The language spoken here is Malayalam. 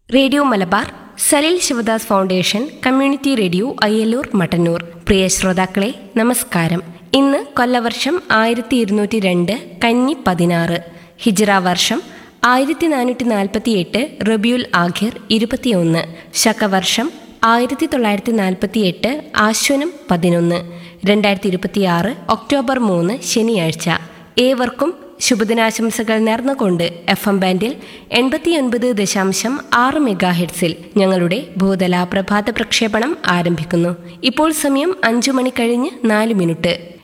radio Malabar Salil Sivadas foundation community radio Ayyalloor Mattannur പ്രിയ ശ്രോതാക്കളെ നമസ്കാരം ഇന്ന് കൊല്ലവർഷം ആയിരത്തി ഇരുന്നൂറ്റി രണ്ട് കന്നി പതിനാറ് ഹിജ്റ വർഷം ആയിരത്തി നാനൂറ്റി നാൽപ്പത്തി എട്ട് റബിയുൽ ആഖിർ ഇരുപത്തിയൊന്ന് ശകവർഷം ആയിരത്തി തൊള്ളായിരത്തി നാൽപ്പത്തി എട്ട് ആശ്വനം പതിനൊന്ന് രണ്ടായിരത്തി ഇരുപത്തിയാറ് ഒക്ടോബർ മൂന്ന് ശനിയാഴ്ച ഏവർക്കും ശുഭദിനാശംസകൾ നേർന്നുകൊണ്ട് എഫ് എം ബാൻഡിൽ എൺപത്തിയൊൻപത് ദശാംശം ആറ് മെഗാ ഹെഡ്സിൽ ഞങ്ങളുടെ ഭൂതല പ്രഭാത പ്രക്ഷേപണം ആരംഭിക്കുന്നു ഇപ്പോൾ സമയം അഞ്ചു മണി കഴിഞ്ഞ് നാല് മിനിറ്റ്